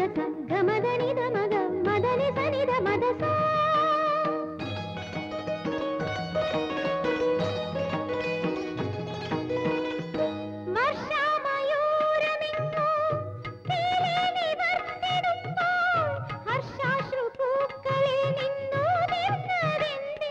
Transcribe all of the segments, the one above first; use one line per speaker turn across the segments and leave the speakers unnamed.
സ ഗമദ നിധ മഗ മദനി സനിധ മദ സ വർഷാമയൂരമിങ്ങോ തീരെ നിവർത്തിടുമ്പോൾ ഹർഷാശ്രു പൂക്കളിൽ നിന്നു നിന്നതെന്തേ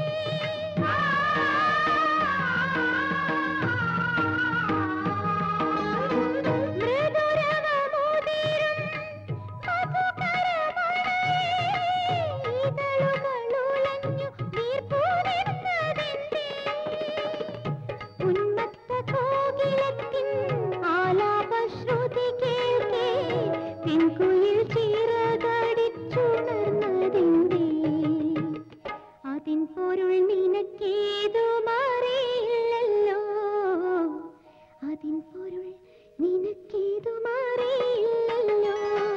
അതിൻ പൊരുൾ നിനക്കേതു മാറിയില്ലല്ലോ അതിൻ പൊരുൾ നിനക്കേതു മാറിയില്ലല്ലോ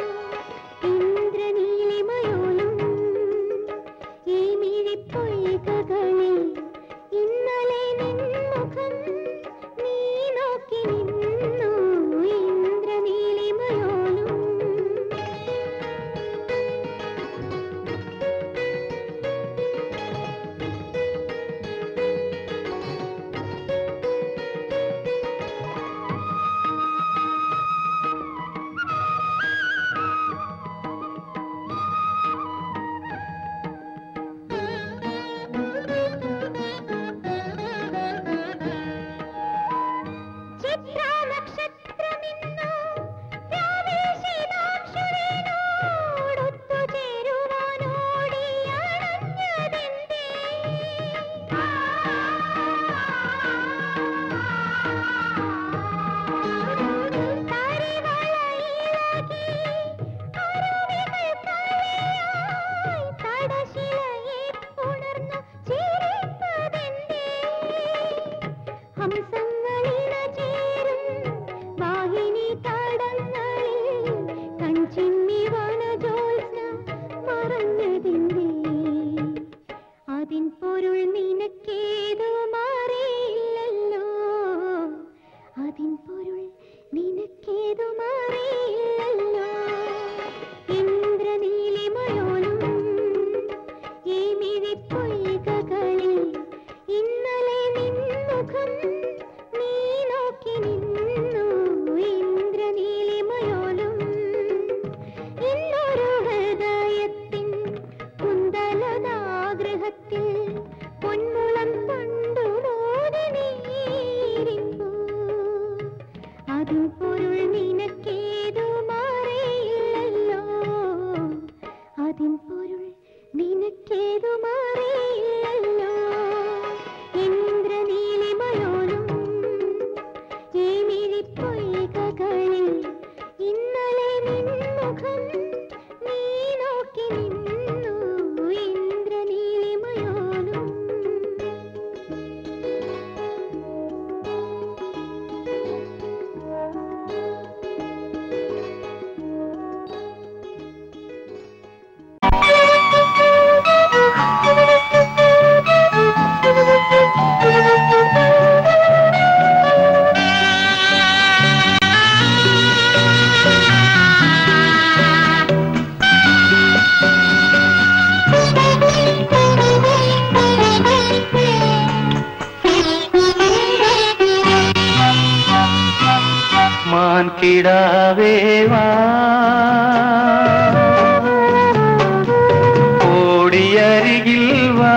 ഇന്ദ്രനീലിമയോലും ഈ മിഴിപ്പൊയ്കകളിൽ ഇന്നലെ നിൻ മുഖം നീ നോക്കി നിന്നു ഇന്ദ്രനീലിമയോലും ചിത്രാനക്ഷത്രമിന്നു പ്രാവേശിതാംശുരനോടൊത്തു ചേരുവാനോടിയണഞ്ഞതെന്തേ? തരിവളയിളകി അരുവികൾ കളിയായി തടശിലയെ പുണർന്നു ചിരിപ്പതെന്തേ? ഹംസങ്ങളിണ ചേരും വാഹിനി തടങ്ങളിൽ കൺചിമ്മി വനജോത്സ്ന മറഞ്ഞതിൻ്റെ അതിൻ പൊരുൾ നിനക്കേതു മാറിയില്ലല്ലോ അതിൻ പൊരുൾ നിനക്കേതു മാറിയില്ലല്ലോ ഇന്ദ്രനീലിമയോലും ഈ മിഴിപ്പൊയ്കകളിൽ ഇന്നലെ നിൻ മുഖം നീ നോക്കി നിന്നു ഇന്ദ്രനീലിമയോലും ഇന്നൊരു ഹൃദയത്തിൻ കുന്തലതാഗ്രഹത്തിൽ പൊന്മുളം കൊണ്ടു മോദി നീരിമ്പൂ അതു പൊരുൾ നിനക്കേതു മാറിയില്ലല്ലോ അതിൻ പൊരുൾ നിനക്കേതു മാറിയില്ലല്ലോ ഇന്ദ്രനീലിമയോലും ഈ മിഴിപ്പൊയ്കകളിൽ ഇന്നലെ നിൻ മുഖം നീ നോക്കി നിന്നു ഇന്ദ്രനീലിമയോലും
മാൻകിടാവേ വാ ഓടിയരികിൽ വാ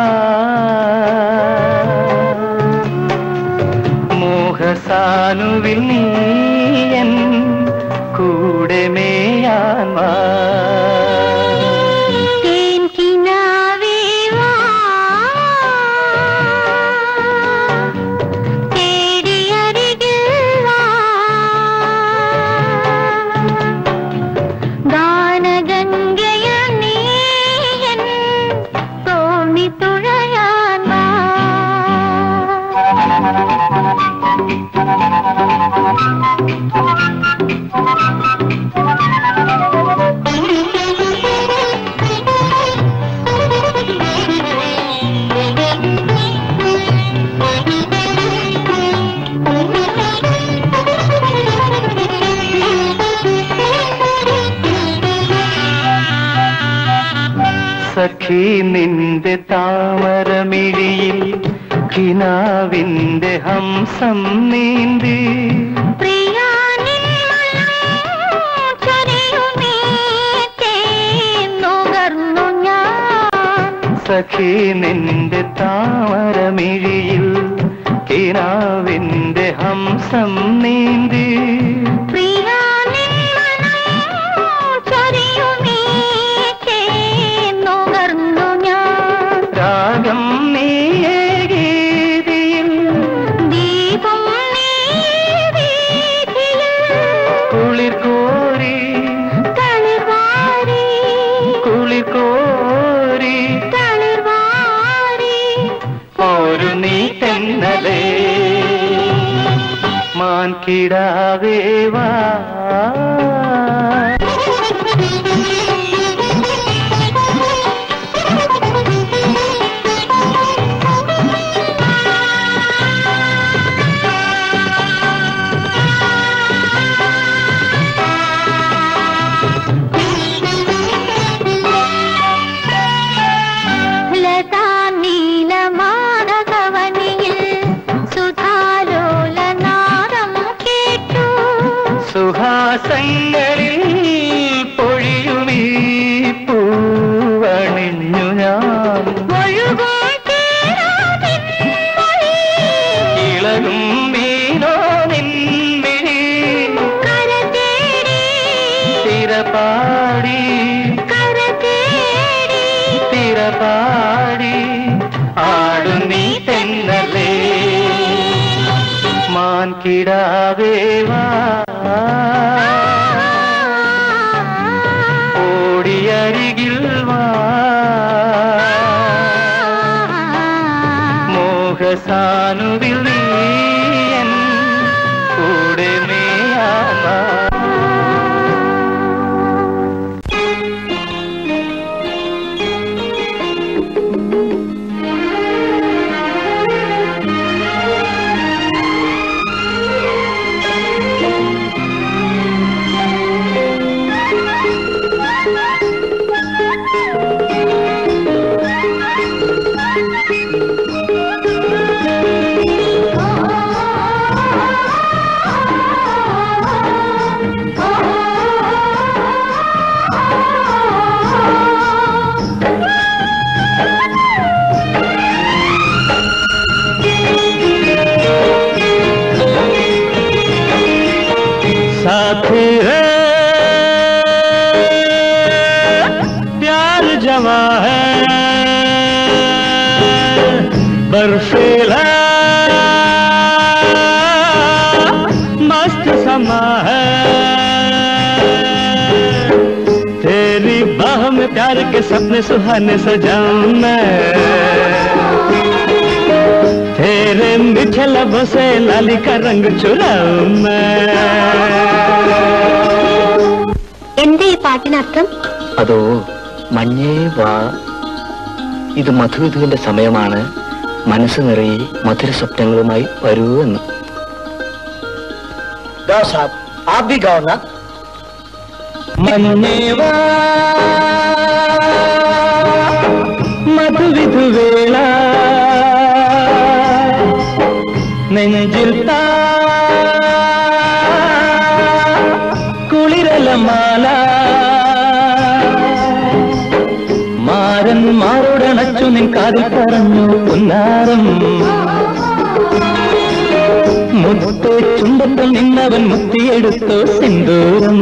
മോഹസാനുവിൽ നീയൻ കൂടെ മേയാൻ വാ
തേൻ കിനാവേ വാ തേടിയരികിൽ വാ ഗാനഗംഗയിൽ നീയൻ തോണി തുഴയാൻ വാ
ആ സഖി നിന്റെ താമരമിഴിയിൽ കിനാവിന്റെ ഹംസം നീന്തി
പ്രിയാ നിന്മനം ചൊരിയുമീ തേൻ നുകർന്നു ഞാൻ
സഖി നിന്റെ താമരമിഴിയിൽ കിനാവിന്റെ ഹംസം നീന്തി
പ്രിയാ നിന്മനം ചൊരിയുമീ തേൻ നുകർന്നു ഞാൻ
രാഗം നീയേ ഗീതിയിൽ
ദീപം നീ വീഥിയിൽ
കുളിർ കോരി
തളിർവാരി
കുളിർ കോരി
തളിർവാരി
ഒരു നീ തെന്നലേ മാൻകിടാവേ വാ
ലതാ നീലമാനകവനിയിൽ സുധാലോലനാദം കേട്ടു
സുഹാസങ്ങളിൽ പൊഴിയുമീ പൂവണിഞ്ഞു ഞാൻ
ഒഴുകും തീരാതിൻ മൊഴി
ഇളകും മീനോ നിൻമിഴി
കര തേടി
തിരപാടി
കര തേടി
തിരപാടി ആടു നീ തെന്നലേ മാൻകിടാവേ വാ ഓടിയരികിൽ വാ മോഹസാനുവിൽ നീയൻ കൂടെ മേയാൻ വാ साथी है प्यार जमा है बर्फीला मस्त समा है तेरी बाह में प्यार के सपने सुहाने सजाऊं मैं तेरे मीठे लबों से लाली का रंग चुराऊं मैं
എന്താ ഈ പാട്ടിനർത്ഥം
അതോ മഞ്ഞേ വാ ഇത് മധുവിധുവിന്റെ സമയമാണ് മനസ്സ് നിറയെ മധുര സ്വപ്നങ്ങളുമായി വരൂ എന്ന്
മഞ്ഞേവാ മധുവിധുവേള നെഞ്ചിൽ താ കുളിരലമാല മാരൻ മാറോടണച്ചു നിൻ കാതിൽ പറഞ്ഞു പുന്നാരം മുത്ത് ചുണ്ടത്തിൽ നിന്നവൻ മുത്തിയെടുത്തു സിന്ദൂരം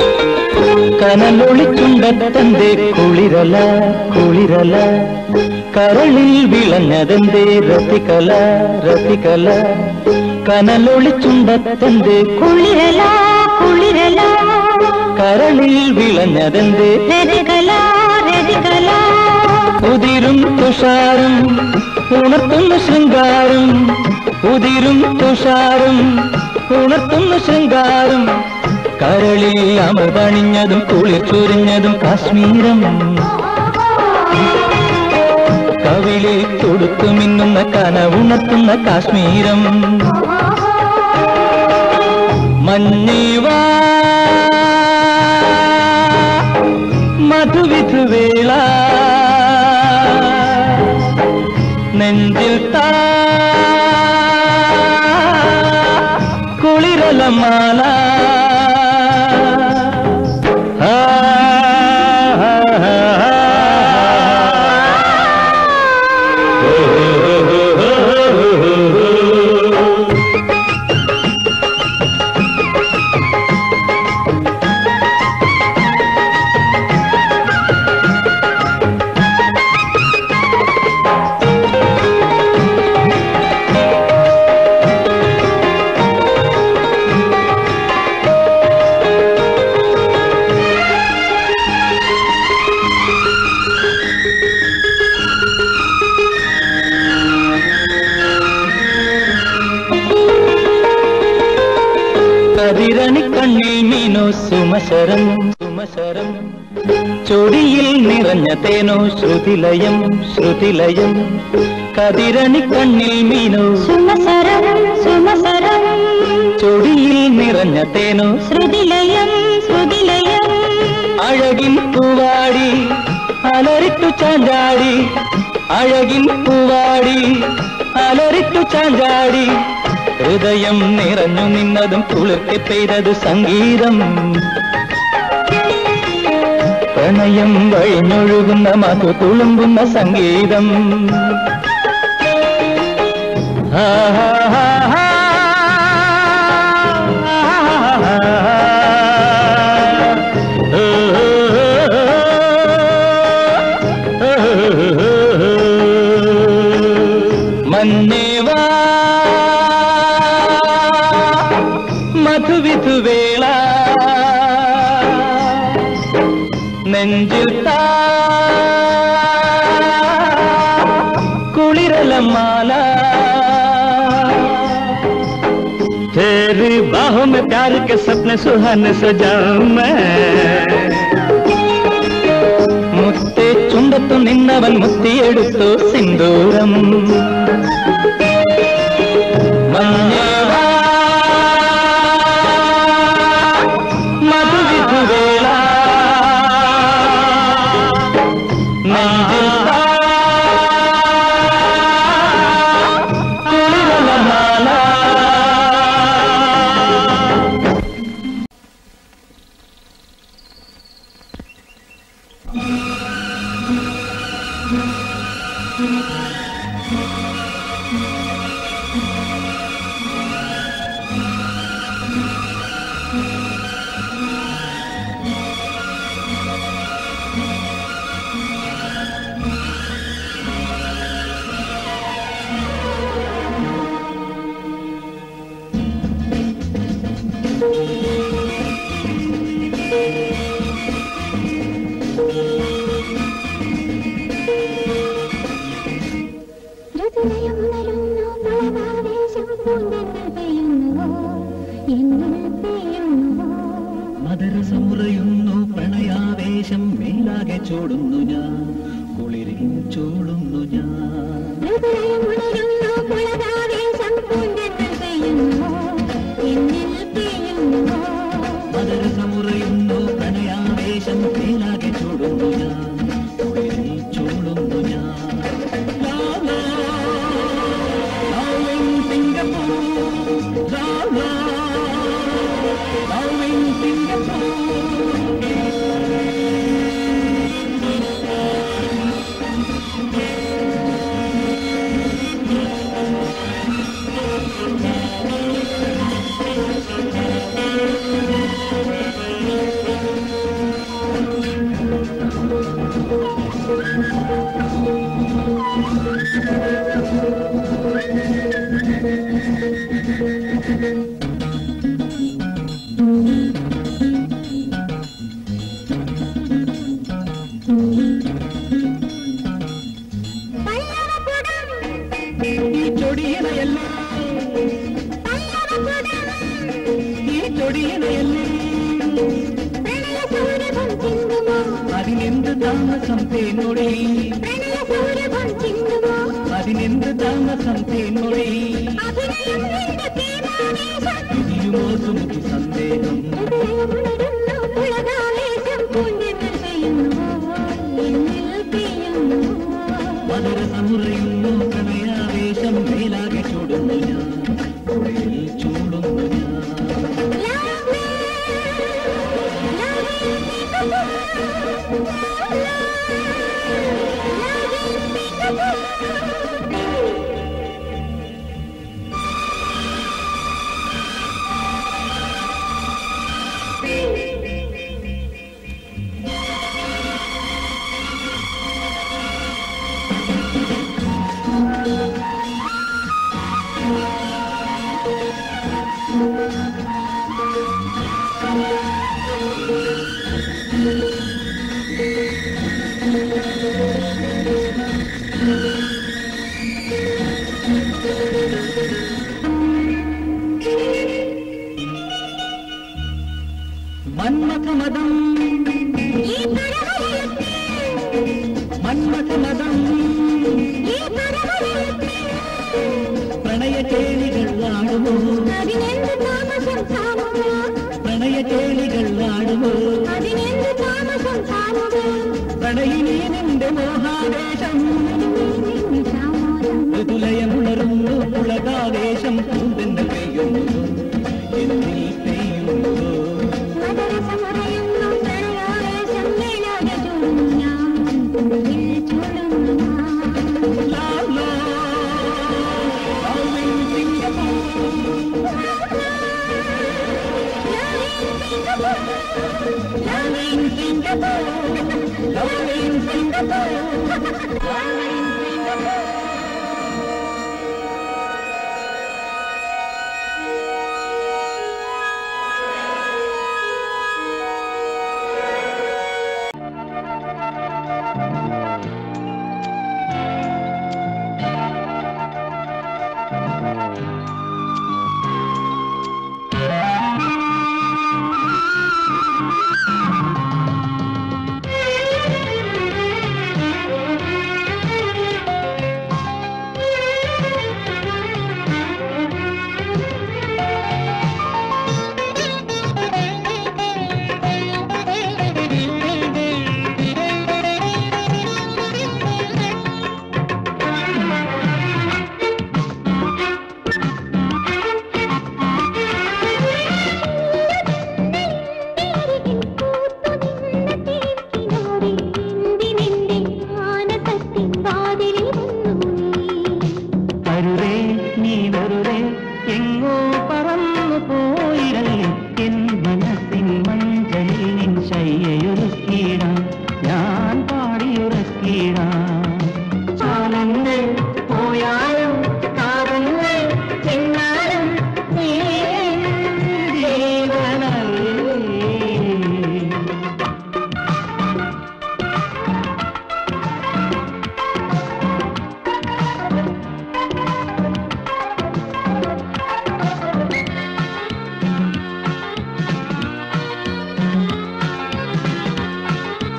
കനലൊളിച്ചുണ്ടത്തന്റെ കുളിരല കുളിരല കരളിൽ വിളഞ്ഞതെന്തേ രതികല രതികല കനലൊളിച്ചുണ്ടത്തെന്തേ
കുളിരല കുളിരല
കരളിൽ വിളഞ്ഞതെന്തേ
രതികല രതികല
ഉതിരും തുഷാരം ഉണർത്തുന്ന ശൃംഗാരം ഉതിരും തുഷാരം ഉണർത്തുന്ന ശൃംഗാരം കരളിൽ അമൃതണിഞ്ഞതും കുളിർ ചൊരിഞ്ഞതും കാശ്മീരം കവിളിൽ തൊടുത്തു മിന്നുന്ന കനവുണർത്തുന്ന കാശ്മീരം മഞ്ഞിവാ മധുവിധുവേള നെഞ്ചിൽ താ കുളിരലമാല ആ, ആ, ആ, ആ. കതിരണി കണ്ണിൽ മീനോ സുമശരം സുമശരം ചൊടിയിൽ നിറഞ്ഞ തേനോ ശ്രുതിലയം ശ്രുതിലയം കതിരണി കണ്ണിൽ മീനോ
സുമസരം സുമസരം
ചൊടിയിൽ നിറഞ്ഞ തേനോ
ശ്രുതിലയം ശ്രുതിലയം
അഴകിൻ പൂവാടി അലറിട്ടു ചാഞ്ചാടി അഴകിൻ പൂവാടി അലറിട്ടു ചാഞ്ചാടി ഹൃദയം നിറഞ്ഞു നിന്നതും കുളിർത്തി പെയ്തത് സംഗീതം പ്രണയം വഴിഞ്ഞൊഴുകുന്ന മധു തുളുമ്പുന്ന സംഗീതം ആ ഹാ ഹാ ഹാ. മന്നേവാ മധുവിധുവേള നെഞ്ചിൽ താ കുളിരലമാല तेरी बाहों में प्यार के सपने सुहाने सजाऊं मैं മുത്തെ ചുണ്ടത്തു നിന്നവൻ മുത്തിയെടുത്തു സിന്ദൂരം മഞ്ഞേവാ, മധുവിധുവേള, നെഞ്ചിൽ താ, കുളിരലമാല
ഹൃദയമുണരുന്നു ഭാവാവേശം പൂന്തെന്നൽ പെയ്യുന്നുവോ എന്നിൽ പെയ്യുന്നുവോ
മധുരസമുറയുന്നു പ്രണയാവേശം മേലാകെ ചോടുന്നു ഞാൻ കുളിരിൽ ചോളുന്നു ഞാൻ
ഹൃദയമുണരുന്നു പുളകാവേശം പൂന്തെന്നൽ പെയ്യുന്നുവോ എന്നിൽ പെയ്യുന്നുവോ
മധുരസമുറയുന്നു പ്രണയാവേശം മേലാകെ ചോടുന്നു ഞാൻ കുളിരിൽ ചോളുന്നു ഞാൻ La, la, love in Singapore. La, la, love in Singapore. ഈ ചൊടിയനയല്ലേ ഈ ചൊടിയനയല്ലേ
പ്രണയസൗരഭം ചിന്തുമോ
അതിനെന്ത് താമസം തേനൊഴി
പ്രണയസൗരഭം ചിന്തുമോ
അതിനെന്ത് താമസം തേനൊഴി
അഭിനയം നിന്റെ തീരാവേശം
ഇതിലുമോ സുമുഖി സന്ദേഹം
ഹൃദയമുണരുന്നു പുളകാവേശം പൂണ്ടിട്ട് പെയ്യുന്നു എന്നിൽ പെയ്യുന്നു
മധുര സമുറയുന്നു പ്രണയാവേശം മേലാകെ ചൂടുന്നു ഞാൻ ഉള്ളിൽ ചൂടുന്നു ഞാൻ
Love me, love me,
മന്മഥമതം
ഈ പരവയത്തിൽ
മന്മഥമതം
ഈ പരവയത്തിൽ
പ്രണയ കേളികൾ ആടുമോ
അതിനെന്ത് താമസം താമുക
പ്രണയ കേളികൾ ആടുമോ
അതിനെന്ത് താമസം താമുക
പ്രണയിനി നിന്റെ മോഹാവേശം
താമോദം
മൃദുലയമുണരുന്നു പുളകാവേശം പൂന്തെന്ന് പെയ്യുന്നു എന്നിൽ പെയ്യുന്നു
മദരസമുറയുന്നു പ്രണയാവേശം മേലാകെ ചൂടുന്നു ഞാൻ ഉള്ളിൽ ചൂടുന്നു ഞാൻ
ലാ, ലാ. Love in Singapore. Love in Singapore. Love in Singapore. Love in Singapore.
തരുതേ നീ വെറുതെ എങ്ങോ പറന്നു പോയിരല്ലേ എൻ മനസ്സിൻ മഞ്ചലിൽ നിൻ ശയ്യയൊരുക്കിയിടാം ഞാൻ പാടിയുറക്കിയിടാം കാലങ്ങൾ പോയാലും കാലങ്ങൾ ചെന്നാലും നീ എൻ ജീവനല്ലേ
ും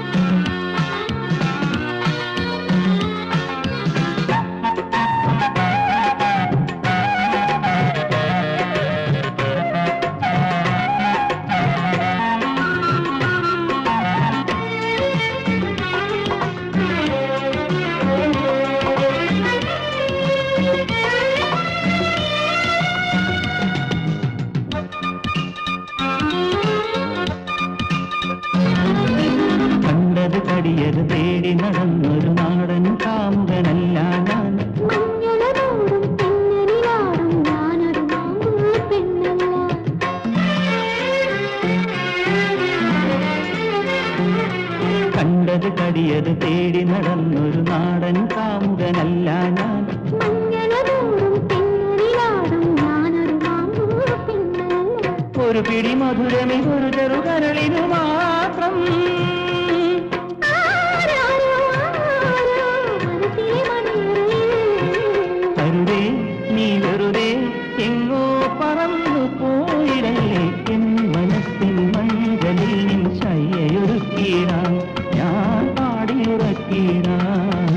പാടില്ല ഞാൻ
മഞ്ഞളതോറും തെന്നലിലാടും ഞാനൊരു മാമ്പൂ പിന്നല്ല
ഒരു പിടി മധുരമി ഒരു ചെറുകരളിനു മാത്രം
ആരാരോ ആരോ മനസ്സിലെ മണിയറയിൽ
കരുതേ നീ വെറുതെ എങ്ങോ പറന്നു പോയിടല്ലേ എൻ മനസ്സിൻ മഞ്ചലിൽ നിൻ ശയ്യൊരുക്കിയിടാം ഞാൻ പാടിയുറക്കിയിടാം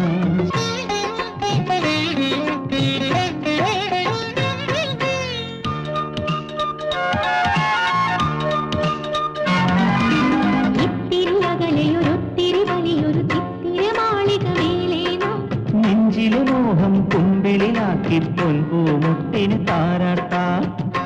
ഇത്തിരി അകലെയൊരൊത്തിരി വലിയൊരു ചിത്തിര മാളിക മേലേനോ
നെഞ്ചിലെ മോഹം കുമ്പിളിലാക്കി പൊൻപൂമുട്ടിന് താരാട്ടാം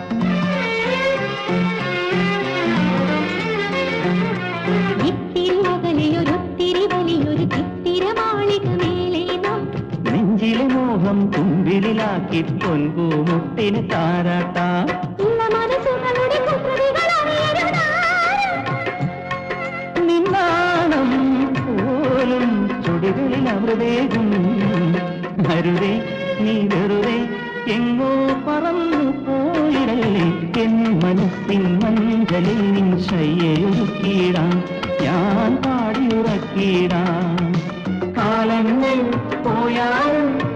ഇത്തിരി അകലെയൊരൊത്തിരി വലിയൊരു ചിത്തിര മാളിക മേലേനോ
നെഞ്ചിലെ മോഹം കുമ്പിളിലാക്കി പൊൻപൂമുട്ടിന് താരാട്ടാം
ഇല്ല മനസ്സുകളുടെ കുസൃതികളറിയരുതാരും
നിന്നാണം പോലും ചുടികളിൽ അമൃതേകും മരുതേ നീ വെറുതെ എങ്ങോ പറന്നു പോയിടല്ലേ എൻ മനസ്സിൻ മഞ്ചലിൽ നിൻ ശയ്യൊരുക്കിയിടാം ഞാൻ പാടിയുറക്കിയിടാം കാലങ്ങൾ പോയാലും